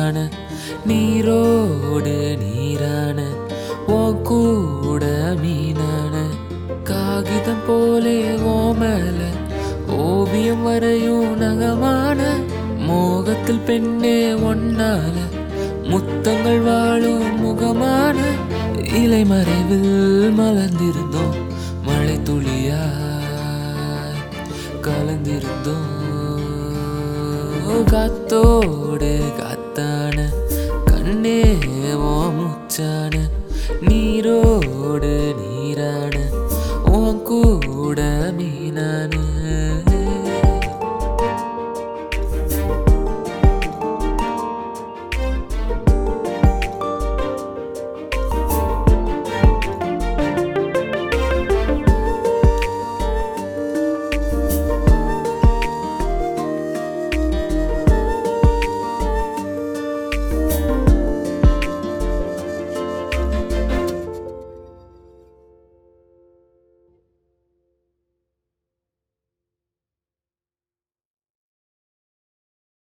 தேனான நீரோடு நீரான ஓ கூட மீனான காகிதம் போலே ஓ மேல ஓவியம் வரையும் நகமான மோகத்தில் பெண்ணே ஒன்னால முத்தங்கள் வாழும் முகமான இலை மறைவில் மலர்ந்திருந்தோம் மழை துளியாய் கலந்திருந்தோம் காத்தோடு